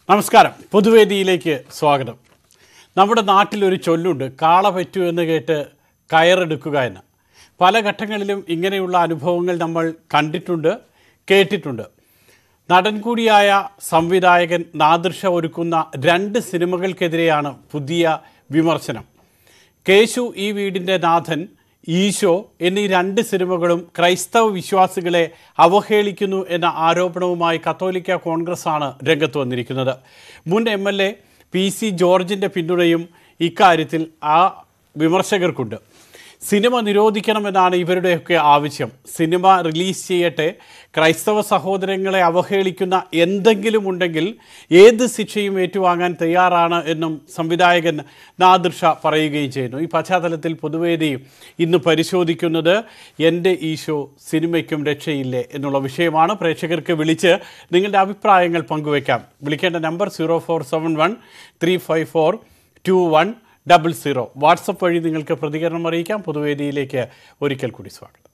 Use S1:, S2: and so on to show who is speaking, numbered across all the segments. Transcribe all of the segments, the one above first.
S1: നമസ്കാരം പൊതുവേദിയിലേക്ക് സ്വാഗതം നമ്മുടെ നാട്ടിലൊരു ചൊല്ലുണ്ട് കാള പറ്റൂ എന്ന് കേട്ട് കയറെടുക്കുക എന്ന് പല ഘട്ടങ്ങളിലും ഇങ്ങനെയുള്ള അനുഭവങ്ങൾ നമ്മൾ കണ്ടിട്ടുണ്ട് കേട്ടിട്ടുണ്ട് നടൻ കൂടിയായ സംവിധായകൻ നാദൃഷ ഒരുക്കുന്ന രണ്ട് സിനിമകൾക്കെതിരെയാണ് പുതിയ വിമർശനം കേശു ഈ വീടിൻ്റെ നാഥൻ ഈശോ എന്നീ രണ്ട് സിനിമകളും ക്രൈസ്തവ വിശ്വാസികളെ അവഹേളിക്കുന്നു എന്ന ആരോപണവുമായി കത്തോലിക്ക കോൺഗ്രസ്സാണ് രംഗത്ത് വന്നിരിക്കുന്നത് മുൻ M L A P C ജോർജിൻ്റെ പിന്തുണയും ഇക്കാര്യത്തിൽ ആ വിമർശകർക്കുണ്ട് സിനിമ നിരോധിക്കണമെന്നാണ് ഇവരുടെയൊക്കെ ആവശ്യം സിനിമ റിലീസ് ചെയ്യട്ടെ ക്രൈസ്തവ സഹോദരങ്ങളെ അവഹേളിക്കുന്ന എന്തെങ്കിലും ഉണ്ടെങ്കിൽ ഏത് ശിക്ഷയും ഏറ്റുവാങ്ങാൻ തയ്യാറാണ് എന്നും സംവിധായകൻ നാദൃഷ പറയുകയും ചെയ്യുന്നു ഈ പശ്ചാത്തലത്തിൽ പൊതുവേദി ഇന്ന് പരിശോധിക്കുന്നത് എൻ്റെ ഈശോ സിനിമയ്ക്കും രക്ഷയില്ലേ എന്നുള്ള വിഷയമാണ് പ്രേക്ഷകർക്ക് വിളിച്ച് നിങ്ങളുടെ അഭിപ്രായങ്ങൾ പങ്കുവയ്ക്കാം വിളിക്കേണ്ട number zero four seven one three five four two one double zero WhatsApp വഴി നിങ്ങൾക്ക് പ്രതികരണം അറിയിക്കാം പൊതുവേദിയിലേക്ക് ഒരിക്കൽ കൂടി സ്വാഗതം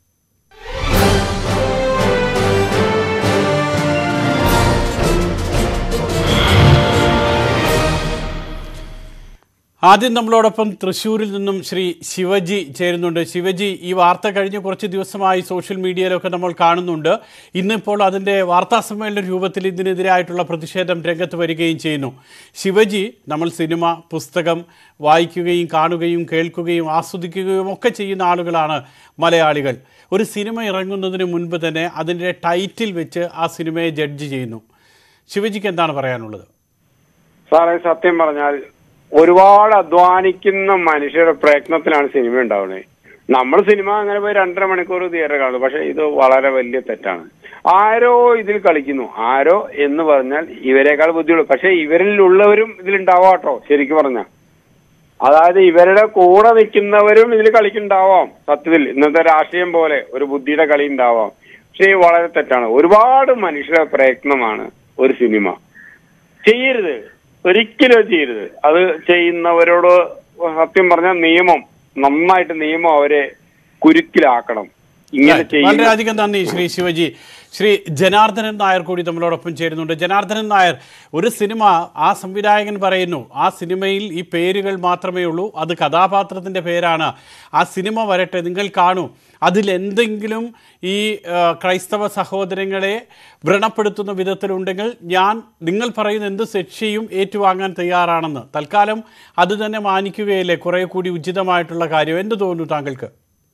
S1: ആദ്യം നമ്മളോടൊപ്പം തൃശ്ശൂരിൽ നിന്നും ശ്രീ ശിവജി ചേരുന്നുണ്ട് ശിവജി ഈ വാർത്ത കഴിഞ്ഞ കുറച്ച് ദിവസമായി സോഷ്യൽ മീഡിയയിലൊക്കെ നമ്മൾ കാണുന്നുണ്ട് ഇന്നിപ്പോൾ അതിൻ്റെ വാർത്താ സമ്മേളന രൂപത്തിൽ ഇതിനെതിരായിട്ടുള്ള പ്രതിഷേധം രംഗത്ത് വരികയും ചെയ്യുന്നു ശിവജി നമ്മൾ സിനിമ പുസ്തകം വായിക്കുകയും കാണുകയും കേൾക്കുകയും ആസ്വദിക്കുകയും ഒക്കെ ചെയ്യുന്ന ആളുകളാണ് മലയാളികൾ ഒരു സിനിമ ഇറങ്ങുന്നതിന് മുൻപ് തന്നെ അതിൻ്റെ ടൈറ്റിൽ വെച്ച് ആ സിനിമയെ ജഡ്ജ് ചെയ്യുന്നു ശിവജിക്ക് എന്താണ് പറയാനുള്ളത്
S2: സാറേ സത്യം പറഞ്ഞാൽ ഒരുപാട് അധ്വാനിക്കുന്ന മനുഷ്യരുടെ പ്രയത്നത്തിലാണ് സിനിമ ഉണ്ടാവുന്നത് നമ്മൾ സിനിമ അങ്ങനെ പോയി രണ്ടര മണിക്കൂർ തിയേറ്റർ കാണുന്നു പക്ഷെ ഇത് വളരെ വലിയ തെറ്റാണ് ആരോ ഇതിൽ കളിക്കുന്നു ആരോ എന്ന് പറഞ്ഞാൽ ഇവരെക്കാൾ ബുദ്ധിയുള്ളൂ പക്ഷെ ഇവരിലുള്ളവരും ഇതിലുണ്ടാവാം കേട്ടോ ശരിക്കും പറഞ്ഞ അതായത് ഇവരുടെ കൂടെ നിൽക്കുന്നവരും ഇതിൽ കളിക്കുന്നുണ്ടാവാം സത്യത്തിൽ ഇന്നത്തെ രാഷ്ട്രീയം പോലെ ഒരു ബുദ്ധിയുടെ കളി ഉണ്ടാവാം പക്ഷേ ഇത് വളരെ തെറ്റാണ് ഒരുപാട് മനുഷ്യരുടെ പ്രയത്നമാണ് ഒരു സിനിമ ചെയ്യരുത് ഒരിക്കലും അത് ചെയ്യരുത് അത് ചെയ്യുന്നവരോട് സത്യം പറഞ്ഞ നിയമം നന്നായിട്ട് നിയമം അവരെ കുരുക്കിലാക്കണം ഇങ്ങനെ ചെയ്യുന്ന
S1: വളരെയധികം നന്ദി ശ്രീ ശിവജി ശ്രീ ജനാർദ്ദനൻ നായർ കൂടി നമ്മളോടൊപ്പം ചേരുന്നുണ്ട് ജനാർദ്ദനൻ നായർ ഒരു സിനിമ ആ സംവിധായകൻ പറയുന്നു ആ സിനിമയിൽ ഈ പേരുകൾ മാത്രമേ ഉള്ളൂ അത് കഥാപാത്രത്തിൻ്റെ പേരാണ് ആ സിനിമ വരട്ടെ നിങ്ങൾ കാണൂ അതിലെന്തെങ്കിലും ഈ ആ, ക്രൈസ്തവ സഹോദരങ്ങളെ വ്രണപ്പെടുത്തുന്ന വിധത്തിലുണ്ടെങ്കിൽ ഞാൻ നിങ്ങൾ പറയുന്ന എന്ത് ശിക്ഷയും ഏറ്റുവാങ്ങാൻ തയ്യാറാണെന്ന് തൽക്കാലം അത് തന്നെ മാനിക്കുകയല്ലേ കുറേ കൂടി ഉചിതമായിട്ടുള്ള കാര്യം എന്ത് തോന്നുന്നു താങ്കൾക്ക്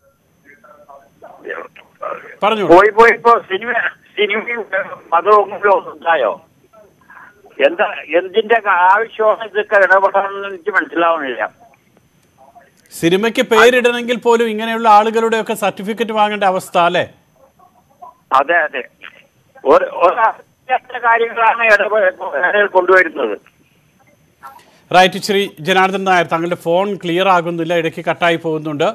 S1: പറഞ്ഞോളൂ
S3: പോയി പോയി ഇപ്പോ സിനിമ സിനിമയും മതവും ഉണ്ടായോ എന്താ എന്തിന്റെ ആവശ്യമാണ് ഇതൊക്കെ ഇടപെടണമെന്ന് എനിക്ക് മനസ്സിലാവുന്നില്ല
S1: സിനിമയ്ക്ക് പേരിടണമെങ്കിൽ പോലും ഇങ്ങനെയുള്ള ആളുകളുടെയൊക്കെ സർട്ടിഫിക്കറ്റ് വാങ്ങേണ്ട അവസ്ഥ അല്ലേ
S3: അതെ അതെ ഒരു ഒരു അത്യാവശ്യ കാര്യങ്ങളാണ് ഇടപെടൽ ഇടയിൽ കൊണ്ടുവരുന്നത്
S1: റൈറ്റ് ശ്രീ ജനാർദ്ദൻ നായർ താങ്കളുടെ ഫോൺ ക്ലിയർ ആകുന്നില്ല ഇടയ്ക്ക് കട്ടായി പോകുന്നുണ്ട്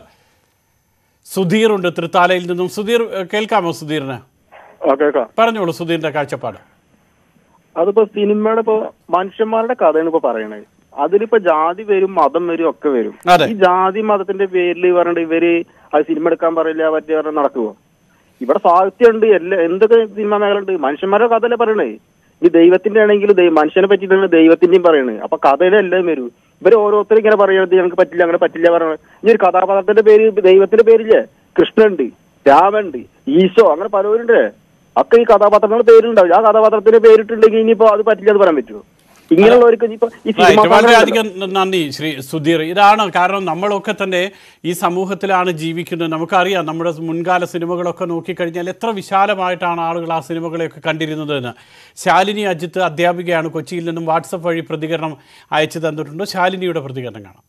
S1: സുധീർ ഉണ്ട് തൃത്താലയിൽ നിന്നും സുധീർ ഏഹ്, കേൾക്കാമോ സുധീറിന്
S4: കേൾക്കാം
S1: പറഞ്ഞോളൂ സുധീറിന്റെ കാഴ്ചപ്പാട്
S4: അതിപ്പോ സിനിമയുടെ ഇപ്പോ മനുഷ്യന്മാരുടെ കഥയാണ് ഇപ്പൊ പറയണത് അതിലിപ്പോ ജാതി വരും മതം വരും ഒക്കെ വരും
S1: അതെ.
S4: ഈ ജാതി മതത്തിന്റെ പേരിൽ പറഞ്ഞിട്ട് ഇവര് അത് സിനിമ എടുക്കാൻ പറയില്ല പറ്റിയ പറഞ്ഞ നടക്കുവോ ഇവിടെ സാഹിത്യമുണ്ട് എല്ലാ എന്തൊക്കെ സിനിമ മേഖല ഉണ്ട് മനുഷ്യന്മാരുടെ കഥയല്ലേ പറയണേ ഈ ദൈവത്തിന്റെ ആണെങ്കിലും ദൈവ മനുഷ്യനെ പറ്റിയിട്ടാണ് ദൈവത്തിന്റെയും പറയണത് അപ്പൊ കഥയുടെ എല്ലാം വരും ഇവര് ഓരോരുത്തരും ഇങ്ങനെ പറയണത് ഞങ്ങൾക്ക് പറ്റില്ല അങ്ങനെ പറ്റില്ല പറയണത് ഇനി ഒരു കഥാപാത്രത്തിന്റെ പേര് ദൈവത്തിന്റെ പേരില്ലേ കൃഷ്ണനുണ്ട് രാമനുണ്ട് ഈശോ അങ്ങനെ പലവരുണ്ട് ഒക്കെ ഈ കഥാപാത്രങ്ങളുടെ പേരുണ്ടാവും ആ കഥാപാത്രത്തിന്റെ പേരിട്ടുണ്ടെങ്കിൽ ഇനിയിപ്പോ അത് പറ്റില്ല എന്ന് പറയാൻ പറ്റുമോ ഇങ്ങനെയുള്ളവർക്ക് ഇനിയിപ്പോ ഈ സിനിമ
S1: റൈറ്റ് വളരെയധികം നന്ദി ശ്രീ സുധീർ ഇതാണ് കാരണം നമ്മളൊക്കെ തന്നെ ഈ സമൂഹത്തിലാണ് ജീവിക്കുന്നത് നമുക്കറിയാം നമ്മുടെ മുൻകാല സിനിമകളൊക്കെ നോക്കിക്കഴിഞ്ഞാൽ എത്ര വിശാലമായിട്ടാണ് ആളുകൾ ആ സിനിമകളെയൊക്കെ കണ്ടിരുന്നത് എന്ന് ശാലിനി അജിത്ത് അധ്യാപികയാണ് കൊച്ചിയിൽ നിന്നും വാട്സപ്പ് വഴി പ്രതികരണം അയച്ചു തന്നിട്ടുണ്ട് ശാലിനിയുടെ പ്രതികരണം കാണാം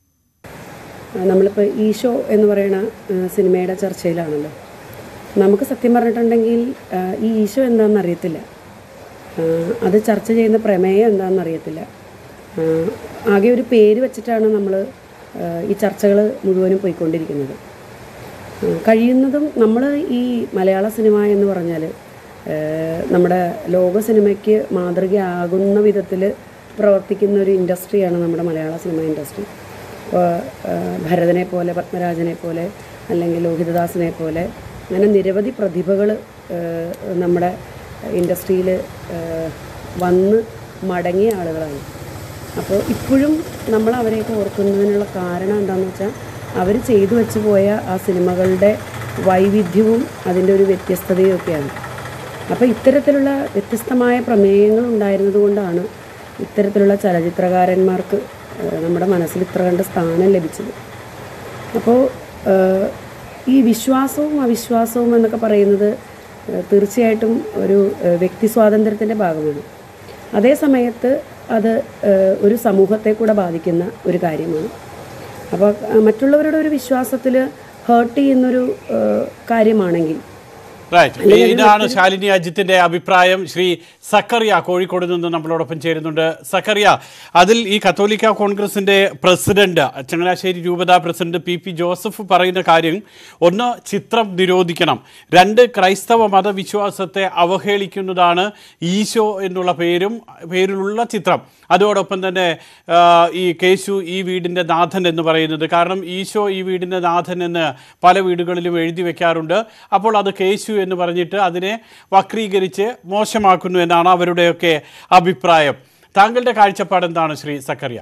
S5: നമ്മളിപ്പോൾ ഈശോ എന്ന് പറയുന്ന ആ, സിനിമയുടെ ചർച്ചയിലാണല്ലോ നമുക്ക് സത്യം പറഞ്ഞിട്ടുണ്ടെങ്കിൽ ആ, ഈ ഈശോ എന്താണെന്ന് അറിയത്തില്ല ആ, അത് ചർച്ച ചെയ്യുന്ന പ്രമേയം എന്താണെന്ന് അറിയത്തില്ല ആ, ആകെ ഒരു പേര് വെച്ചിട്ടാണ് നമ്മൾ ഈ ചർച്ചകൾ മുഴുവനും പോയിക്കൊണ്ടിരിക്കുന്നത് ആ, കഴിയുന്നതും നമ്മൾ ഈ മലയാള സിനിമ എന്ന് പറഞ്ഞാൽ നമ്മുടെ ലോക സിനിമയ്ക്ക് മാതൃകയാകുന്ന വിധത്തിൽ പ്രവർത്തിക്കുന്ന ഒരു ഇൻഡസ്ട്രിയാണ് നമ്മുടെ മലയാള സിനിമ ഇൻഡസ്ട്രി ഇപ്പോൾ ഭരതനെ പോലെ പത്മരാജനെ പോലെ അല്ലെങ്കിൽ ലോഹിതദാസിനെ പോലെ അങ്ങനെ നിരവധി പ്രതിഭകൾ നമ്മുടെ ഇൻഡസ്ട്രിയിൽ വന്ന് മടങ്ങിയ ആളുകളാണ് അപ്പോൾ ഇപ്പോഴും നമ്മൾ അവരെയൊക്കെ ഓർക്കുന്നതിനുള്ള കാരണം എന്താണെന്ന് വെച്ചാൽ അവർ ചെയ്തു വെച്ച് പോയ ആ സിനിമകളുടെ വൈവിധ്യവും അതിൻ്റെ ഒരു വ്യത്യസ്തതയും ഒക്കെയാണ് അപ്പോൾ ഇത്തരത്തിലുള്ള വ്യത്യസ്തമായ പ്രമേയങ്ങൾ ഉണ്ടായിരുന്നത് കൊണ്ടാണ് ഇത്തരത്തിലുള്ള ചലച്ചിത്രകാരന്മാർക്ക് ഏഹ്, നമ്മുടെ മനസ്സിൽ ഇത്ര കണ്ട സ്ഥാനം ലഭിച്ചത് അപ്പോൾ ഏഹ്, ഈ വിശ്വാസവും അവിശ്വാസവും എന്നൊക്കെ പറയുന്നത് ഏഹ്, തീർച്ചയായിട്ടും ഒരു ഏഹ്, വ്യക്തി സ്വാതന്ത്ര്യത്തിൻ്റെ ഭാഗമാണ് അതേ സമയത്ത് അത് ഏഹ്, ഒരു സമൂഹത്തെ കൂടെ ബാധിക്കുന്ന ഒരു കാര്യമാണ് അപ്പോൾ അഹ് മറ്റുള്ളവരുടെ ഒരു വിശ്വാസത്തിൽ ഹേർട്ട് ചെയ്യുന്നൊരു ഏഹ്, കാര്യമാണെങ്കിൽ
S1: റൈറ്റ് ഇതാണ് ശാലിനി അജിത്തിന്റെ അഭിപ്രായം ശ്രീ സക്കറിയ കോഴിക്കോട് നിന്ന് നമ്മളോടൊപ്പം ചേരുന്നുണ്ട് സക്കറിയ അതിൽ ഈ കത്തോലിക്ക കോൺഗ്രസിന്റെ പ്രസിഡന്റ് ചങ്ങനാശ്ശേരി രൂപത പ്രസിഡന്റ് പി പി ജോസഫ് പറയുന്ന കാര്യം ഒന്ന് ചിത്രം നിരോധിക്കണം രണ്ട് ക്രൈസ്തവ മതവിശ്വാസത്തെ അവഹേളിക്കുന്നതാണ് ഈശോ എന്നുള്ള പേരും പേരിലുള്ള ചിത്രം അതോടൊപ്പം തന്നെ ആ, ഈ കേശു ഈ വീടിൻ്റെ നാഥൻ എന്ന് പറയുന്നത് കാരണം ഈശോ ഈ വീടിൻ്റെ നാഥൻ എന്ന് പല വീടുകളിലും എഴുതി വെക്കാറുണ്ട് അപ്പോൾ അത് കേശു എന്ന് പറഞ്ഞിട്ട് അതിനെ വക്രീകരിച്ച് മോശമാക്കുന്നു എന്നാണ് അവരുടെയൊക്കെ അഭിപ്രായം താങ്കളുടെ കാഴ്ചപ്പാട് എന്താണ് ശ്രീ സക്കറിയ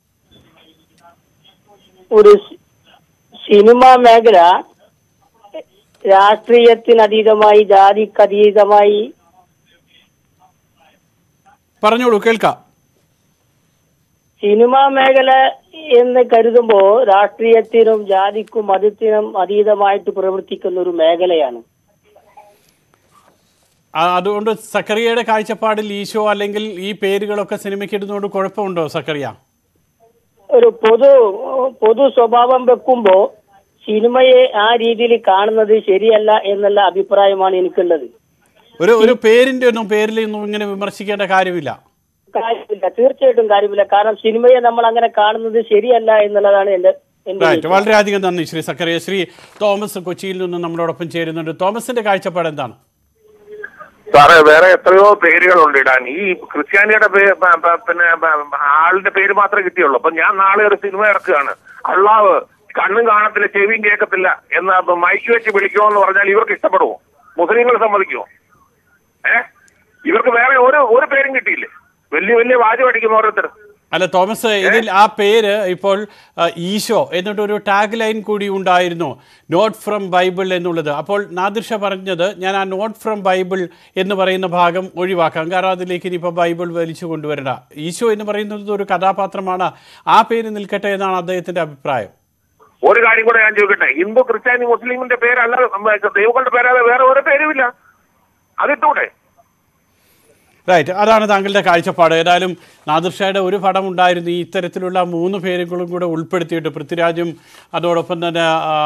S6: ഒരു സി- സിനിമാ മേഖല രാഷ്ട്രീയത്തിനതീതമായി ജാതിക്കതീതമായി
S1: പറഞ്ഞോളൂ കേൾക്കാം
S6: സിനിമാ മേഖല എന്ന് കരുതുമ്പോ രാഷ്ട്രീയത്തിനും ജാതിക്കും മതത്തിനും അതീതമായിട്ട് പ്രവർത്തിക്കുന്ന ഒരു മേഖലയാണ്
S1: ആ, അതുകൊണ്ട് സക്കറിയയുടെ കാഴ്ചപ്പാടിൽ ഈശോ അല്ലെങ്കിൽ ഈ പേരുകളൊക്കെ സിനിമയ്ക്ക് ഇടുന്നതുകൊണ്ട് കുഴപ്പമുണ്ടോ സക്കറിയ
S6: ഒരു പൊതു പൊതു സ്വഭാവം വെക്കുമ്പോ സിനിമയെ ആ രീതിയിൽ കാണുന്നത് ശരിയല്ല എന്നുള്ള അഭിപ്രായമാണ് എനിക്കുള്ളത്
S1: ഒരു ഒരു പേരിന്റെ ഒന്നും പേരിൽ ഒന്നും ഇങ്ങനെ വിമർശിക്കേണ്ട കാര്യമില്ല
S6: കാര്യമില്ല തീർച്ചയായിട്ടും കാര്യമില്ല കാരണം സിനിമയെ നമ്മൾ അങ്ങനെ കാണുന്നത് ശരിയല്ല എന്നുള്ളതാണ് എന്റെ എന്റെ
S1: റൈറ്റ് വളരെയധികം നന്ദി ശ്രീ സക്കറിയ ശ്രീ തോമസ് കൊച്ചിയിൽ നിന്ന് നമ്മളോടൊപ്പം ചേരുന്നുണ്ട് തോമസിന്റെ കാഴ്ചപ്പാട് എന്താണ്
S7: സാറേ വേറെ എത്രയോ പേരുകളുണ്ട് ഇടാൻ ഈ ക്രിസ്ത്യാനിയുടെ പേ- പ- പ- പിന്നെ പ- ആളിന്റെ പേര് മാത്രമേ കിട്ടിയുള്ളൂ അപ്പൊ ഞാൻ നാളെ ഒരു സിനിമ ഇറക്കുകയാണ് അള്ളാവ് കണ്ണും കാണത്തില്ല ചെവിയും കേൾക്കത്തില്ല എന്ന് അപ്പൊ മൈക്ക് വെച്ച് വിളിക്കുമോ എന്ന് പറഞ്ഞാൽ ഇവർക്ക് ഇഷ്ടപ്പെടുമോ മുസ്ലിങ്ങൾ സമ്മതിക്കുമോ ഏ ഇവർക്ക് വേറെ ഒരു ഒരു പേരും കിട്ടിയില്ലേ വലിയ വലിയ വാചകം അടിക്കുന്ന ഓരോരുത്തർ
S1: അല്ല തോമസ് ഇതിൽ ആ പേര് ഇപ്പോൾ ആ, ഈശോ എന്നിട്ടൊരു ടാഗ് ലൈൻ കൂടി ഉണ്ടായിരുന്നു നോട്ട് ഫ്രം ബൈബിൾ എന്നുള്ളത് അപ്പോൾ നാദിർഷ പറഞ്ഞത് ഞാൻ ആ നോട്ട് ഫ്രം ബൈബിൾ എന്ന് പറയുന്ന ഭാഗം ഒഴിവാക്കാം കാരണം അതിലേക്ക് ഇനിയിപ്പോൾ ബൈബിൾ വലിച്ചു കൊണ്ടുവരണ്ട ഈശോ എന്ന് പറയുന്നത് ഒരു കഥാപാത്രമാണ് ആ പേര് നിൽക്കട്ടെ എന്നാണ് അദ്ദേഹത്തിന്റെ അഭിപ്രായം
S7: ഒരു കാര്യം കൂടെ ഞാൻ ചോദിക്കട്ടെ ഹിന്ദു ക്രിസ്ത്യാനി മുസ്ലിമിന്റെ പേരല്ല ദൈവങ്ങളുടെ പേരാതെ വേറെ ഒരു പേരുമില്ല അതിട്ടൂടെ
S1: റൈറ്റ് അതാണ് താങ്കളുടെ കാഴ്ചപ്പാട് ഏതായാലും നാദിർഷയുടെ ഒരു പടം ഉണ്ടായിരുന്നു ഈ ഇത്തരത്തിലുള്ള മൂന്ന് പേരുകളും കൂടെ ഉൾപ്പെടുത്തിയിട്ട് പൃഥ്വിരാജും അതോടൊപ്പം തന്നെ ആ,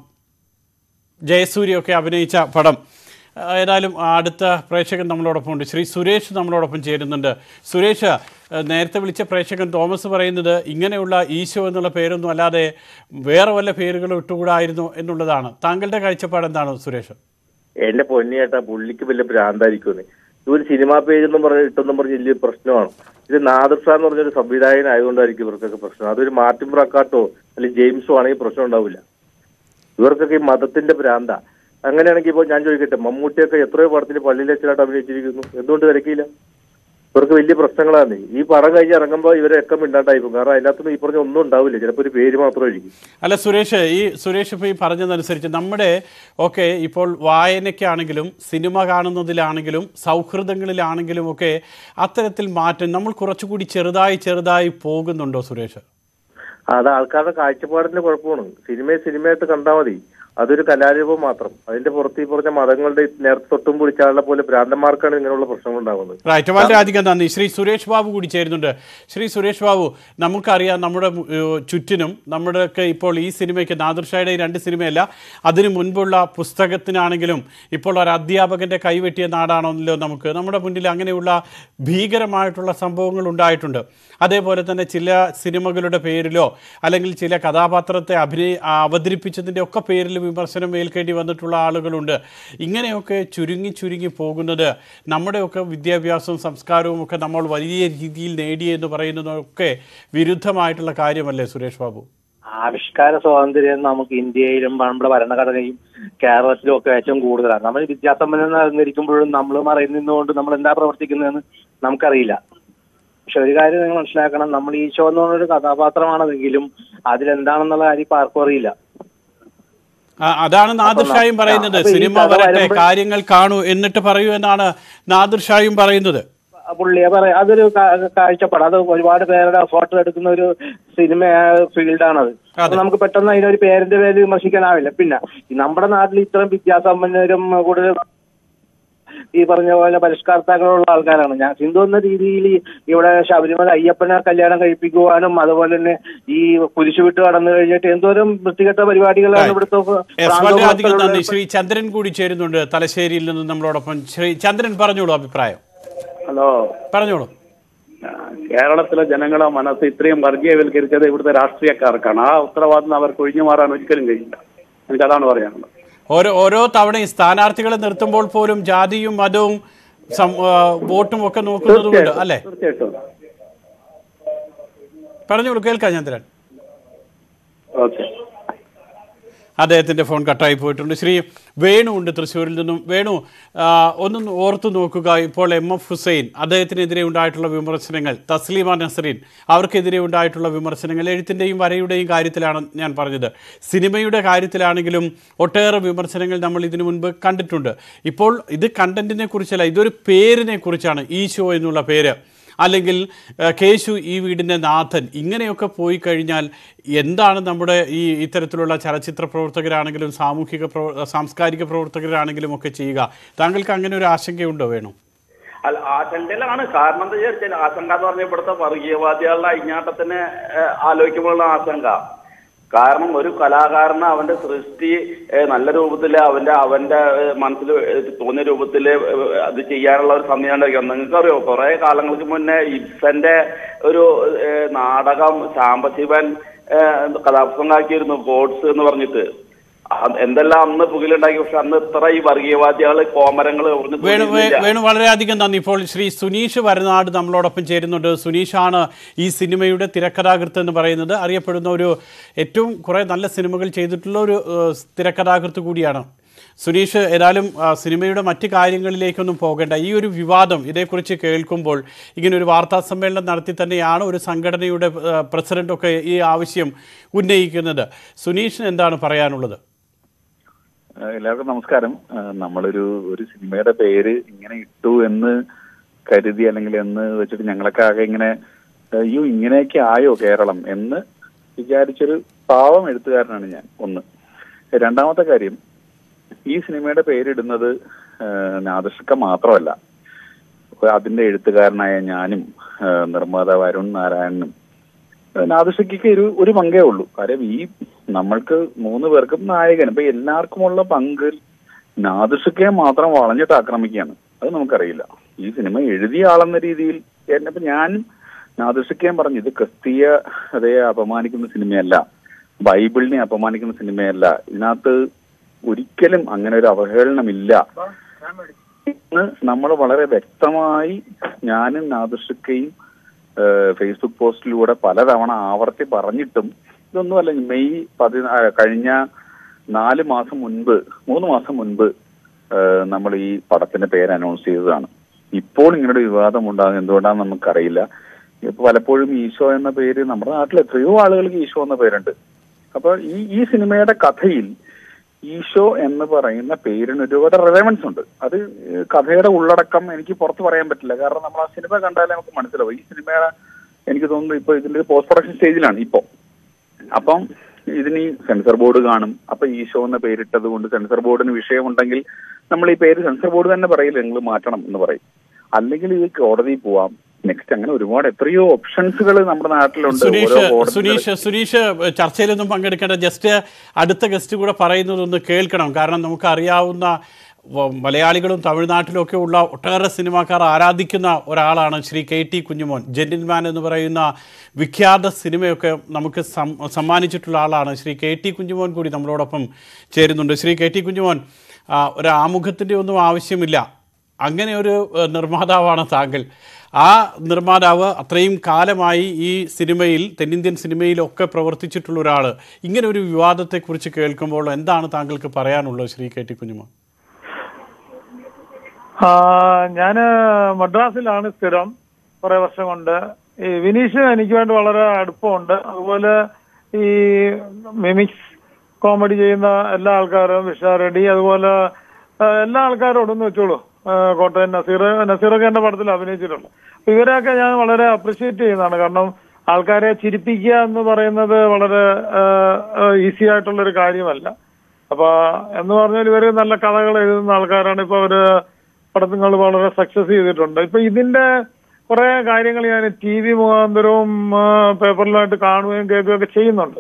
S1: ജയസൂര്യയൊക്കെ അഭിനയിച്ച പടം ആ, ഏതായാലും അടുത്ത പ്രേക്ഷകൻ നമ്മളോടൊപ്പം ഉണ്ട് ശ്രീ സുരേഷ് നമ്മളോടൊപ്പം ചേരുന്നുണ്ട് സുരേഷ് ആ, നേരത്തെ വിളിച്ച പ്രേക്ഷകൻ തോമസ് പറയുന്നത് ഇങ്ങനെയുള്ള ഈശോ എന്നുള്ള പേരൊന്നും അല്ലാതെ വേറെ വല്ല പേരുകളും ഇട്ടുകൂടായിരുന്നു എന്നുള്ളതാണ് താങ്കളുടെ കാഴ്ചപ്പാട് എന്താണ് സുരേഷ്
S8: എന്റെ പൊന്നിയേട്ടാ പുള്ളിക്ക് വലിയ ഭ്രാന്തായിരിക്കും ഇതൊരു സിനിമാ പേജ് എന്നും പറഞ്ഞ് ഇട്ടെന്നും പറഞ്ഞ് വലിയ പ്രശ്നമാണ് ഇത് നാദർഷ എന്ന് പറഞ്ഞൊരു സംവിധായകൻ ആയതുകൊണ്ടായിരിക്കും ഇവർക്കൊക്കെ പ്രശ്നം അതൊരു മാർട്ടിൻ ബ്രക്കാട്ടോ അല്ലെങ്കിൽ ജെയിംസോ ആണെങ്കിൽ പ്രശ്നം ഉണ്ടാവില്ല ഇവർക്കൊക്കെ ഈ മതത്തിന്റെ ഭ്രാന്ത അങ്ങനെയാണെങ്കിൽ ഇപ്പോൾ ഞാൻ ചോദിക്കട്ടെ മമ്മൂട്ടിയൊക്കെ എത്രയോ പടത്തിൽ പള്ളിയിൽ വെച്ചിട്ട് അഭിനയിച്ചിരിക്കുന്നു എന്തുകൊണ്ട് തിരക്കിയില്ല ഇവർക്ക് വലിയ പ്രശ്നങ്ങളാണ് ഈ പടം കഴിഞ്ഞ് ഇറങ്ങുമ്പോൾ ഇവരൊക്കെ മിണ്ടാണ്ടായിരിക്കും കാരണം അതിനകത്തൊന്നും ഈ പറഞ്ഞ ഒന്നും ഉണ്ടാവില്ല ചിലപ്പോൾ ഒരു പേര് മാത്രമായിരിക്കും
S1: അല്ല സുരേഷ് ഈ സുരേഷ് ഇപ്പോൾ ഈ പറഞ്ഞതനുസരിച്ച് നമ്മുടെ ഒക്കെ ഇപ്പോൾ വായനയ്ക്കാണെങ്കിലും സിനിമ കാണുന്നതിലാണെങ്കിലും സൗഹൃദങ്ങളിലാണെങ്കിലും ഒക്കെ അത്തരത്തിൽ മാറ്റം നമ്മൾ കുറച്ചുകൂടി ചെറുതായി ചെറുതായി പോകുന്നുണ്ടോ സുരേഷ്
S8: അത് ആൾക്കാരുടെ കാഴ്ചപ്പാടിന്റെ കുഴപ്പമാണ് സിനിമയെ സിനിമയായിട്ട് കണ്ടാൽ മതി അതൊരു കലാരൂപം മാത്രം അതിന്റെ പുറത്ത് ഈ പറഞ്ഞ മതങ്ങളുടെ നേരത്തെ തൊട്ടും പിടിച്ചാളെ പോലെ ഭ്രാന്തന്മാർക്കാണ് ഇങ്ങനെയുള്ള പ്രശ്നങ്ങൾ ഉണ്ടാകുന്നത്
S1: റൈറ്റ് വളരെയധികം നന്ദി ശ്രീ സുരേഷ് ബാബു കൂടി ചേരുന്നുണ്ട് ശ്രീ സുരേഷ് ബാബു നമുക്കറിയാം നമ്മുടെ ഏഹ്, ചുറ്റിനും നമ്മുടെയൊക്കെ ഇപ്പോൾ ഈ സിനിമയ്ക്ക് നാദർഷയുടെ ഈ രണ്ട് സിനിമയല്ല അതിനു മുൻപുള്ള പുസ്തകത്തിനാണെങ്കിലും ഇപ്പോൾ ഒരു അധ്യാപകന്റെ കൈവെട്ടിയ നാടാണല്ലോ നമുക്ക് നമ്മുടെ മുന്നിൽ അങ്ങനെയുള്ള ഭീകരമായിട്ടുള്ള സംഭവങ്ങൾ ഉണ്ടായിട്ടുണ്ട് അതേപോലെ തന്നെ ചില സിനിമകളുടെ പേരിലോ അല്ലെങ്കിൽ ചില കഥാപാത്രത്തെ അഭിനയ അവതരിപ്പിച്ചതിൻ്റെ ഒക്കെ പേരിൽ വിമർശനം ഏൽക്കേണ്ടി വന്നിട്ടുള്ള ആളുകളുണ്ട് ഇങ്ങനെയൊക്കെ ചുരുങ്ങി ചുരുങ്ങി പോകുന്നത് നമ്മുടെയൊക്കെ വിദ്യാഭ്യാസവും സംസ്കാരവും ഒക്കെ നമ്മൾ വലിയ രീതിയിൽ നേടി എന്ന് പറയുന്നതൊക്കെ വിരുദ്ധമായിട്ടുള്ള കാര്യമല്ലേ സുരേഷ് ബാബു
S9: ആവിഷ്കാര സ്വാതന്ത്ര്യം നമുക്ക് ഇന്ത്യയിലും നമ്മുടെ ഭരണഘടനയും കേരളത്തിലും ഒക്കെ ഏറ്റവും കൂടുതലാണ് നമ്മൾ വിദ്യാസമ്പന്നരിക്കുമ്പോഴും നമ്മൾ മറയിൽ നിന്നുകൊണ്ട് നമ്മൾ എന്താ പ്രവർത്തിക്കുന്നതെന്ന് നമുക്കറിയില്ല പക്ഷെ ഒരു കാര്യം നിങ്ങൾ മനസ്സിലാക്കണം നമ്മൾ ഈശോ എന്ന് പറഞ്ഞൊരു കഥാപാത്രമാണെങ്കിലും അതിലെന്താണെന്നുള്ള കാര്യം ഇപ്പൊ ആർക്കും അറിയില്ല
S1: ആ, അതാണ് നാദിർ ഷായും പറയുന്നത്
S9: അപ്പൊ ഈ
S1: സിനിമ
S9: കഥ
S1: വരട്ടെ
S9: വരുമ്പോൾ-
S1: കാര്യങ്ങൾ കാണൂ എന്നിട്ട് പറയൂ എന്നാണ് നാദിർ ഷായും പറയുന്നത്
S9: ആ പുള്ളിയെ പറയാം അതൊരു കാ- കാഴ്ചപ്പാട് അത് ഒരുപാട് പേരുടെ ഫോട്ടോ എടുക്കുന്ന ഒരു സിനിമ ഫീൽഡാണത് അപ്പൊ നമുക്ക് പെട്ടെന്ന് അതിനൊരു പേരിന്റെ പേര് വിമർശിക്കാനാവില്ല പിന്നെ ഈ നമ്മുടെ നാട്ടിൽ ഇത്രയും വിദ്യാസമ്പന്നരും കൂടുതൽ ഈ പറഞ്ഞ പോലെ പരിഷ്കർത്താക്കളുള്ള ആൾക്കാരാണ് ഞാൻ സിന്ധു എന്ന രീതിയിൽ ഇവിടെ ശബരിമല അയ്യപ്പനെ കല്യാണം കഴിപ്പിക്കുവാനും അതുപോലെ തന്നെ ഈ കുരിശു വിട്ട് കടന്നു കഴിഞ്ഞിട്ട് എന്തോരം വൃത്തികെട്ട പരിപാടികളാണ് ഇവിടുത്തെ
S1: എസ് വളരെയധികം നന്ദി
S9: പ്രാന്തവാസികളുടെ-
S1: ശ്രീ ചന്ദ്രൻ കൂടി ചേരുന്നുണ്ട് തലശ്ശേരിയിൽ നിന്ന് നമ്മളോടൊപ്പം ശ്രീ ചന്ദ്രൻ പറഞ്ഞോളൂ അഭിപ്രായം
S10: ഹലോ
S1: പറഞ്ഞോളൂ
S10: കേരളത്തിലെ ജനങ്ങളെ മനസ്സ് ഇത്രയും വർഗീയവൽക്കരിച്ചത് ഇവിടുത്തെ രാഷ്ട്രീയക്കാർക്കാണ് ആ ഉത്തരവാദിത്വം അവർക്ക് ഒഴിഞ്ഞു മാറാൻ ഒരിക്കലും കഴിയില്ല എനിക്ക് അതാണ് പറയാനുള്ളത്
S1: ഓരോ ഓരോ തവണയും സ്ഥാനാർത്ഥികളെ നിർത്തുമ്പോൾ പോലും ജാതിയും മതവും സം- ആ, വോട്ടും ഒക്കെ നോക്കുന്നതുകൊണ്ട് അല്ലേ
S10: തീർച്ചയായിട്ടും
S1: പറഞ്ഞോളൂ കേൾക്കാം ചന്ദ്രൻ
S10: ഓക്കെ
S1: അദ്ദേഹത്തിന്റെ ഫോൺ കട്ടായി പോയിട്ടുണ്ട് ശ്രീ വേണു ഉണ്ട് തൃശ്ശൂരിൽ നിന്നും വേണു ആ, ഒന്ന് ഓർത്തു നോക്കുക ഇപ്പോൾ എം എഫ് ഹുസൈൻ അദ്ദേഹത്തിനെതിരെ ഉണ്ടായിട്ടുള്ള വിമർശനങ്ങൾ തസ്ലീമ നസറീൻ അവർക്കെതിരെ ഉണ്ടായിട്ടുള്ള വിമർശനങ്ങൾ എഴുത്തിൻ്റെയും വരയുടെയും കാര്യത്തിലാണ് ഞാൻ പറഞ്ഞത് സിനിമയുടെ കാര്യത്തിലാണെങ്കിലും ഒട്ടേറെ വിമർശനങ്ങൾ നമ്മൾ ഇതിനു മുൻപ് കണ്ടിട്ടുണ്ട് ഇപ്പോൾ ഇത് കണ്ടന്റിനെ കുറിച്ചല്ല ഇതൊരു പേരിനെ കുറിച്ചാണ് ഈശോ എന്നുള്ള പേര് അല്ലെങ്കിൽ ആ, കേശു ഈ വീടിൻ്റെ നാഥൻ ഇങ്ങനെയൊക്കെ പോയി കഴിഞ്ഞാൽ എന്താണ് നമ്മുടെ ഈ ഇത്തരത്തിലുള്ള ചലച്ചിത്ര പ്രവർത്തകരാണെങ്കിലും സാമൂഹിക പ്രവ സാംസ്കാരിക പ്രവർത്തകരാണെങ്കിലും ഒക്കെ ചെയ്യുക താങ്കൾക്ക് അങ്ങനെ ഒരു ആശങ്കയുണ്ടോ വേണു
S11: അല്ല ആശങ്കയിലാണ് കാരണം എന്താ വിചാരിച്ചാൽ ആശങ്ക എന്ന് പറഞ്ഞാൽ ഇവിടുത്തെ വർഗീയവാദികളുടെ അഴിഞ്ഞാട്ടത്തിന് ഏഹ്, ആലോചിക്കുമ്പോഴുള്ള ആശങ്ക കാരണം ഒരു കലാകാരന് അവന്റെ സൃഷ്ടി ഏഹ്, നല്ല രൂപത്തില് അവന്റെ അവന്റെ മനസ്സിൽ തോന്നിയ രൂപത്തില് ഏഹ്, അത് ചെയ്യാനുള്ള ഒരു സംവിധാനം നിങ്ങൾക്കറിയോ കുറെ കാലങ്ങൾക്ക് മുന്നേ ഇബ്സന്റെ ഒരു ഏഹ്, നാടകം ശാംബശിവൻ ഏഹ്, കഥാപ്രസംഗമാക്കിയിരുന്നു ഗോഡ്സ് എന്ന് പറഞ്ഞിട്ട് അത് എന്തെല്ലാം അന്ന് പുകിലുണ്ടാക്കി പക്ഷെ അന്ന് ഇത്ര ഈ വർഗീയവാദികള് കോമരങ്ങള് ഉറഞ്ഞു
S1: വേണു വേ-
S11: തുള്ളിയിരുന്നില്ല.
S1: വേണു വളരെയധികം നന്ദി ഇപ്പോൾ ശ്രീ സുനീഷ് വരനാട് നമ്മളോടൊപ്പം ചേരുന്നുണ്ട് സുനീഷാണ് ഈ സിനിമയുടെ തിരക്കഥാകൃത്ത് എന്ന് പറയുന്നത് അറിയപ്പെടുന്ന ഒരു ഏറ്റവും കുറേ നല്ല സിനിമകൾ ചെയ്തിട്ടുള്ള ഒരു ഏഹ്, തിരക്കഥാകൃത്ത് കൂടിയാണ് സുനീഷ് ഏതായാലും ആ, സിനിമയുടെ മറ്റ് കാര്യങ്ങളിലേക്കൊന്നും പോകേണ്ട ഈ ഒരു വിവാദം ഇതേക്കുറിച്ച് കേൾക്കുമ്പോൾ ഇങ്ങനെ ഒരു വാർത്താ സമ്മേളനം നടത്തി തന്നെയാണ് ഒരു സംഘടനയുടെ ഏഹ്, പ്രസിഡന്റൊക്കെ ഈ ആവശ്യം ഉന്നയിക്കുന്നത് സുനീഷിന് എന്താണ് പറയാനുള്ളത്
S12: ആ, എല്ലാവർക്കും നമസ്കാരം ആ, നമ്മളൊരു ഒരു സിനിമയുടെ പേര് ഇങ്ങനെ ഇട്ടു എന്ന് കരുതി അല്ലെങ്കിൽ എന്ന് വെച്ചിട്ട് ഞങ്ങളൊക്കെ ആകെ ഇങ്ങനെ അയ്യോ ഇങ്ങനെയൊക്കെ ആയോ കേരളം എന്ന് വിചാരിച്ചൊരു പാവം എഴുത്തുകാരനാണ് ഞാൻ ഒന്ന് രണ്ടാമത്തെ കാര്യം ഈ സിനിമയുടെ പേരിടുന്നത് ആ, നാദർഷിക്ക മാത്രമല്ല അതിന്റെ എഴുത്തുകാരനായ ഞാനും ആ, നിർമ്മാതാവ് അരുൺ നാരായണനും നാദൃശയ്ക്ക് ഒരു ഒരു പങ്കേ ഉള്ളൂ കാര്യം ഈ നമ്മൾക്ക് മൂന്ന് പേർക്കും നായകൻ ഇപ്പൊ എല്ലാവർക്കുമുള്ള പങ്ക് നാദൃശയ്ക്കെ മാത്രം വളഞ്ഞിട്ട് ആക്രമിക്കുകയാണ് അത് നമുക്കറിയില്ല ഈ സിനിമ എഴുതിയ ആളെന്ന രീതിയിൽ ഇപ്പൊ ഞാൻ നാദൃശയ്ക്കേം പറഞ്ഞു ഇത് ക്രിസ്തീയ അതയെ അപമാനിക്കുന്ന സിനിമയല്ല ബൈബിളിനെ അപമാനിക്കുന്ന സിനിമയല്ല ഇതിനകത്ത് ഒരിക്കലും അങ്ങനെ ഒരു അവഹേളനമില്ല എന്ന് നമ്മൾ വളരെ വ്യക്തമായി ഞാനും നാദൃശക്കയും ഫേസ്ബുക്ക് പോസ്റ്റിലൂടെ പലതവണ ആവർത്തി പറഞ്ഞിട്ടും ഇതൊന്നുമല്ല മെയ് പതി ആ, കഴിഞ്ഞ നാല് മാസം മുൻപ് മൂന്ന് മാസം മുൻപ് നമ്മൾ ഈ പടത്തിന്റെ പേര് അനൗൺസ് ചെയ്തതാണ് ഇപ്പോൾ ഇങ്ങനൊരു വിവാദം ഉണ്ടാകുന്നത് എന്തുകൊണ്ടാണെന്ന് നമുക്കറിയില്ല ഇപ്പൊ പലപ്പോഴും ഈശോ എന്ന പേര് നമ്മുടെ നാട്ടിൽ എത്രയോ ആളുകൾക്ക് ഈശോ എന്ന പേരുണ്ട് അപ്പൊ ഈ ഈ സിനിമയുടെ കഥയിൽ ഈശോ എന്ന് പറയുന്ന പേരിന് ഒരുപാട് റെലവൻസ് ഉണ്ട് അത് കഥയുടെ ഉള്ളടക്കം എനിക്ക് പുറത്ത് പറയാൻ പറ്റില്ല കാരണം നമ്മൾ ആ സിനിമ കണ്ടാലേ നമുക്ക് മനസ്സിലാവും ഈ സിനിമയുടെ എനിക്ക് തോന്നുന്നു ഇപ്പൊ ഇതിന്റെ പോസ്റ്റ് പ്രൊഡക്ഷൻ സ്റ്റേജിലാണ് ഇപ്പോ അപ്പം ഇതിന് ഈ സെൻസർ ബോർഡ് കാണും അപ്പൊ ഈശോ എന്ന പേരിട്ടത് കൊണ്ട് സെൻസർ ബോർഡിന് വിഷയമുണ്ടെങ്കിൽ നമ്മൾ ഈ പേര് സെൻസർ ബോർഡ് തന്നെ പറയില്ല നിങ്ങൾ മാറ്റണം എന്ന് പറയും അല്ലെങ്കിൽ ഇത് കോടതിയിൽ പോവാം നെക്സ്റ്റ് അങ്ങനെ ഒരുപാട് എത്രയോ ഓപ്ഷൻസുകൾ നമ്മുടെ നാട്ടിലുണ്ട്
S1: സുനീഷ്
S12: ഓരോ കോടതികൾ
S1: സുനീഷ് സുനീഷ് ചർച്ചയിലൊന്നും പങ്കെടുക്കേണ്ട ജസ്റ്റ് അടുത്ത ഗസ്റ്റ് കൂടെ പറയുന്നതൊന്ന് കേൾക്കണം കാരണം നമുക്ക് അറിയാവുന്ന വ- മലയാളികളും തമിഴ്നാട്ടിലും ഒക്കെ ഉള്ള ഒട്ടേറെ സിനിമാക്കാർ ആരാധിക്കുന്ന ഒരാളാണ് Shri K T Kunjumon Gentleman എന്ന് പറയുന്ന വിഖ്യാത സിനിമയൊക്കെ നമുക്ക് സം- സമ്മാനിച്ചിട്ടുള്ള ആളാണ് ശ്രീ കെ ടി കുഞ്ഞുമോൻ കൂടി നമ്മളോടൊപ്പം ചേരുന്നുണ്ട് ശ്രീ കെ ടി കുഞ്ഞുമോൻ ആ, ഒരു ആമുഖത്തിൻ്റെ ഒന്നും ആവശ്യമില്ല അങ്ങനെ ഒരു ഏഹ്, നിർമ്മാതാവാണ് താങ്കൾ ആ നിർമ്മാതാവ് അത്രയും കാലമായി ഈ സിനിമയിൽ തെന്നിന്ത്യൻ സിനിമയിലൊക്കെ പ്രവർത്തിച്ചിട്ടുള്ള ഒരാൾ ഇങ്ങനെ ഒരു വിവാദത്തെക്കുറിച്ച് കേൾക്കുമ്പോൾ എന്താണ് താങ്കൾക്ക് പറയാനുള്ളത് ശ്രീ കെ ടി കുഞ്ഞുമോൻ
S13: ആ, ഞാന് മദ്രാസിലാണ് സ്ഥിരം കുറെ വർഷം കൊണ്ട് ഈ വിനീഷ് എനിക്കുമായിട്ട് വളരെ അടുപ്പമുണ്ട് അതുപോലെ ഈ മിമിക്സ് കോമഡി ചെയ്യുന്ന എല്ലാ ആൾക്കാരും വിഷ റെഡി അതുപോലെ ആ, എല്ലാ ആൾക്കാരോടും ഒന്ന് വെച്ചോളൂ ആ, കോട്ടയം നസീർ നസീറൊക്കെ എന്റെ പടത്തിൽ അഭിനയിച്ചിട്ടുണ്ട് അപ്പൊ ഇവരെയൊക്കെ ഞാൻ വളരെ അപ്രിഷിയേറ്റ് ചെയ്യുന്നതാണ് കാരണം ആൾക്കാരെ ചിരിപ്പിക്കുക എന്ന് പറയുന്നത് വളരെ ഈസി ആയിട്ടുള്ള ഒരു കാര്യമല്ല അപ്പൊ എന്ന് പറഞ്ഞാൽ ഇവര് നല്ല കഥകൾ എഴുതുന്ന ആൾക്കാരാണ് ഇപ്പൊ അവര് പടത്തുകൾ വളരെ സക്സസ് ചെയ്തിട്ടുണ്ട് ഇപ്പൊ ഇതിന്റെ കുറെ കാര്യങ്ങൾ ഞാൻ ടി വി മുഖാന്തരവും ആ, പേപ്പറിലുമായിട്ട് കാണുകയും കേൾക്കുകയും ഒക്കെ ചെയ്യുന്നുണ്ട്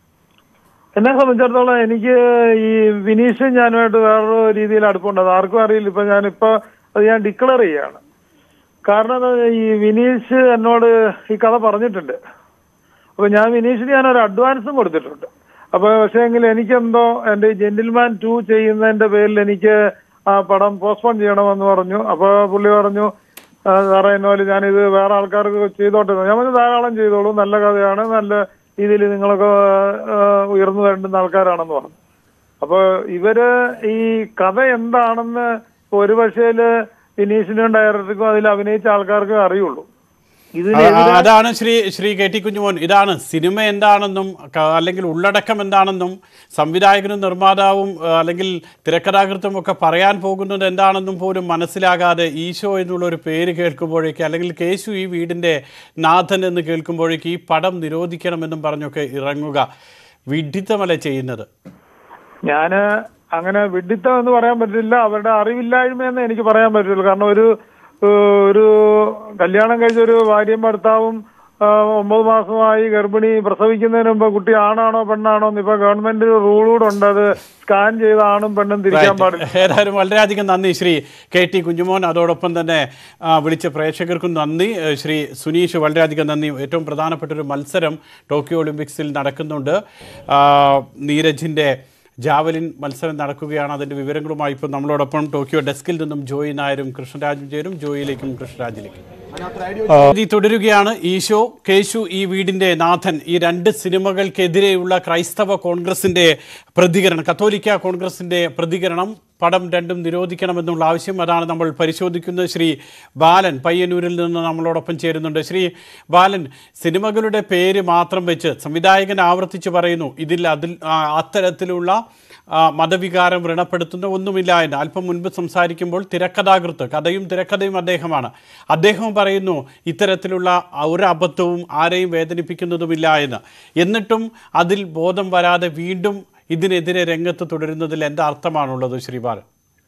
S13: എന്നെ സംബന്ധിച്ചിടത്തോളം എനിക്ക് ഈ വിനീഷും ഞാനുമായിട്ട് വേറൊരു രീതിയിൽ അടുപ്പമുണ്ട് അത് ആർക്കും അറിയില്ല ഇപ്പൊ ഞാനിപ്പോ അത് ഞാൻ ഡിക്ലെയർ ചെയ്യാണ് കാരണം എന്താ വെച്ചാ ഈ വിനീഷ് എന്നോട് ഈ കഥ പറഞ്ഞിട്ടുണ്ട് അപ്പൊ ഞാൻ വിനീഷിന് ഞാൻ ഒരു അഡ്വാൻസും കൊടുത്തിട്ടുണ്ട് അപ്പൊ പക്ഷേ എങ്കിൽ എനിക്കെന്തോ എന്റെ ജെന്റിൽമാൻ ടു ചെയ്യുന്നതിന്റെ പേരിൽ എനിക്ക് ആ പടം പോസ്റ്റ്പോൺ ചെയ്യണമെന്ന് പറഞ്ഞു അപ്പൊ പുള്ളി പറഞ്ഞു "ആ, സാറേ എന്നോല് ഞാനിത് വേറെ ആൾക്കാർക്ക് ചെയ്തോട്ടെ എന്ന്." ഞാൻ പറഞ്ഞു ധാരാളം ചെയ്തോളൂ നല്ല കഥയാണ് നല്ല രീതിയിൽ നിങ്ങളൊക്കെ ആ, ഉയർന്നു വരേണ്ടുന്ന ആൾക്കാരാണെന്ന് പറഞ്ഞു അപ്പൊ ഇവര് ഈ കഥ എന്താണെന്ന് ഒരു പക്ഷേല് വിനീഷിനും ഡയറക്ടർക്കും അതിൽ അഭിനയിച്ച ആൾക്കാർക്കും അറിയുള്ളൂ
S1: ആ,
S13: ഇതിനെതിരെ
S1: അതാണ് ശ്രീ ശ്രീ കെ ടി കുഞ്ഞുമോൻ ഇതാണ് സിനിമ എന്താണെന്നും ക- അല്ലെങ്കിൽ ഉള്ളടക്കം എന്താണെന്നും സംവിധായകനും നിർമ്മാതാവും ആ, അല്ലെങ്കിൽ തിരക്കഥാകൃത്തും ഒക്കെ പറയാൻ പോകുന്നത് എന്താണെന്നും പോലും മനസ്സിലാകാതെ ഈശോ എന്നുള്ള ഒരു പേര് കേൾക്കുമ്പോഴേക്ക് അല്ലെങ്കിൽ കേശു ഈ വീടിൻ്റെ നാഥൻ എന്ന് കേൾക്കുമ്പോഴേക്ക് ഈ പടം നിരോധിക്കണമെന്നും പറഞ്ഞൊക്കെ ഇറങ്ങുക വിഡിത്തമല്ല ചെയ്യുന്നത്
S13: ഞാന് അങ്ങനെ വിഡിത്തം എന്ന് പറയാൻ പറ്റില്ല അവരുടെ അറിവില്ലായ്മയെന്ന് എനിക്ക് പറയാൻ പറ്റുള്ളൂ കാരണം ഒരു ഏഹ്, ഒരു കല്യാണം കഴിച്ച ഒരു ഭാര്യയും ഭർത്താവും ആ, ഒമ്പത് മാസമായി ഗർഭിണി പ്രസവിക്കുന്നതിന് മുമ്പ് കുട്ടി ആണാണോ പെണ്ണാണോ എന്ന് ഇപ്പൊ ഗവൺമെന്റ് റൂൾ കൂടെ ഉണ്ട് അത് സ്കാൻ ചെയ്ത ആണും പെണ്ണും തിരിക്കാൻ
S1: Right.
S13: പാടില്ല
S1: ഏതായാലും വളരെയധികം നന്ദി ശ്രീ കെ ടി കുഞ്ഞുമോൻ അതോടൊപ്പം തന്നെ ആ, വിളിച്ച പ്രേക്ഷകർക്കും നന്ദി ഏ, ശ്രീ സുനീഷ് വളരെയധികം നന്ദി ഏറ്റവും പ്രധാനപ്പെട്ട ഒരു മത്സരം ടോക്കിയോ ഒളിമ്പിക്സിൽ നടക്കുന്നുണ്ട് ആ, നീരജിൻ്റെ ജാവലിൻ മത്സരം നടക്കുകയാണ് അതിൻ്റെ വിവരങ്ങളുമായി ഇപ്പോൾ നമ്മളോടൊപ്പം ടോക്കിയോ ഡെസ്കിൽ നിന്നും ജോയി നായരും കൃഷ്ണരാജും ചേരും ജോയിയിലേക്കും കൃഷ്ണരാജിലേക്കും ഇത് തുടരുകയാണ് ഈശോ കേശു ഈ വീടിന്റെ നാഥൻ ഈ രണ്ട് സിനിമകൾക്കെതിരെയുള്ള ക്രൈസ്തവ കോൺഗ്രസിന്റെ പ്രതികരണം കത്തോലിക്ക കോൺഗ്രസിന്റെ പ്രതികരണം പടം രണ്ടും നിരോധിക്കണമെന്നുള്ള ആവശ്യം അതാണ് നമ്മൾ പരിശോധിക്കുന്നത് ശ്രീ ബാലൻ പയ്യന്നൂരിൽ നിന്ന് നമ്മളോടൊപ്പം ചേരുന്നുണ്ട് ശ്രീ ബാലൻ സിനിമകളുടെ പേര് മാത്രം വെച്ച് സംവിധായകൻ ആവർത്തിച്ച് പറയുന്നു ഇതിൽ അതിൽ ആ, അത്തരത്തിലുള്ള ആ, മതവികാരം വ്രണപ്പെടുത്തുന്ന ഒന്നുമില്ല എന്ന് അല്പം മുൻപ് സംസാരിക്കുമ്പോൾ തിരക്കഥാകൃത്ത് കഥയും തിരക്കഥയും അദ്ദേഹമാണ് അദ്ദേഹം പറയുന്നു ഇത്തരത്തിലുള്ള ഒരു അബദ്ധവും ആരെയും വേദനിപ്പിക്കുന്നതുമില്ല എന്ന് എന്നിട്ടും അതിൽ ബോധം വരാതെ വീണ്ടും ഇതിനെതിരെ രംഗത്ത് തുടരുന്നതിൽ എന്താ അർത്ഥമാണുള്ളത് ശ്രീബാലൻ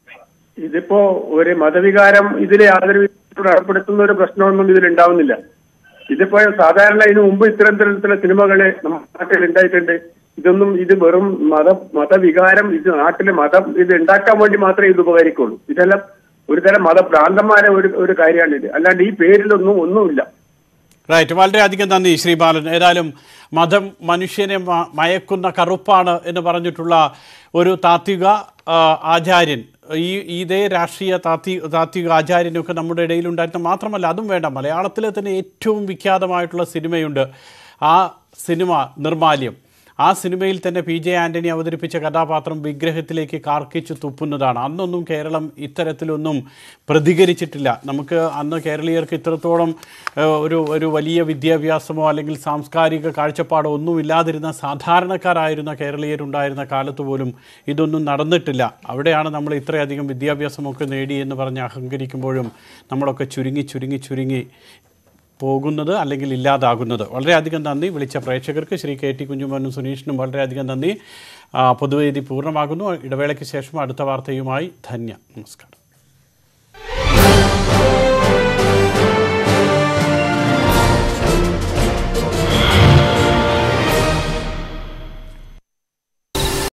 S10: ഇതിപ്പോ ഒരു മതവികാരം ഇതിൽ യാതൊരു വിധത്തിലും ഏർപ്പെടുത്തുന്ന ഒരു പ്രശ്നമൊന്നും ഇതിൽ ഉണ്ടാവുന്നില്ല ഇതിപ്പോ സാധാരണ ഇതിനു മുമ്പ് ഇത്തരം തരത്തിലുള്ള സിനിമകള് നമ്മുടെ നാട്ടിൽ ഉണ്ടായിട്ടുണ്ട് ഇതൊന്നും ഇത് വെറും മത മതവികാരം ഇത് നാട്ടിലെ മതം ഇത് ഉണ്ടാക്കാൻ വേണ്ടി മാത്രമേ ഇത് ഉപകരിക്കുള്ളൂ ഇതെല്ലാം ഒരു തരം മതഭ്രാന്തന്മാരെ ഒരു ഒരു കാര്യമാണ് ഇത് അല്ലാണ്ട് ഈ പേരിലൊന്നും ഒന്നുമില്ല
S1: റൈറ്റ് വളരെയധികം നന്ദി ശ്രീ ബാലൻ ഏതായാലും മതം മനുഷ്യനെ മ- മയക്കുന്ന കറുപ്പാണ് എന്ന് പറഞ്ഞിട്ടുള്ള ഒരു താത്വിക ആ, ആചാര്യൻ ഈ ഇതേ രാഷ്ട്രീയ താത്വി താത്വിക ആചാര്യനൊക്കെ നമ്മുടെ ഇടയിലുണ്ടായിരുന്ന മാത്രമല്ല അതും വേണ്ട മലയാളത്തിലെ തന്നെ ഏറ്റവും വിഖ്യാതമായിട്ടുള്ള സിനിമയുണ്ട് ആ സിനിമ നിർമാല്യം ആ സിനിമയിൽ തന്നെ പി ജെ ആൻ്റണി അവതരിപ്പിച്ച കഥാപാത്രം വിഗ്രഹത്തിലേക്ക് കാർക്കിച്ചു തുപ്പുന്നതാണ് അന്നൊന്നും കേരളം ഇത്തരത്തിലൊന്നും പ്രതികരിച്ചിട്ടില്ല നമുക്ക് അന്ന് കേരളീയർക്ക് ഇത്രത്തോളം ഏഹ്, ഒരു ഒരു വലിയ വിദ്യാഭ്യാസമോ അല്ലെങ്കിൽ സാംസ്കാരിക കാഴ്ചപ്പാടോ ഒന്നും ഇല്ലാതിരുന്ന സാധാരണക്കാരായിരുന്ന കേരളീയരുണ്ടായിരുന്ന കാലത്ത് പോലും ഇതൊന്നും നടന്നിട്ടില്ല അവിടെയാണ് നമ്മൾ ഇത്രയധികം വിദ്യാഭ്യാസമൊക്കെ നേടി എന്ന് പറഞ്ഞ് അഹങ്കരിക്കുമ്പോഴും നമ്മളൊക്കെ ചുരുങ്ങി ചുരുങ്ങി ചുരുങ്ങി പോകുന്നത് അല്ലെങ്കിൽ ഇല്ലാതാകുന്നത് വളരെയധികം നന്ദി വിളിച്ച പ്രേക്ഷകർക്ക് ശ്രീ കെ ടി കുഞ്ഞുമോനും സുനീഷിനും വളരെയധികം നന്ദി ആ, പൊതുവേദി പൂർണ്ണമാകുന്നു ഇടവേളയ്ക്ക് ശേഷം അടുത്ത വാർത്തയുമായി ധന്യ നമസ്കാരം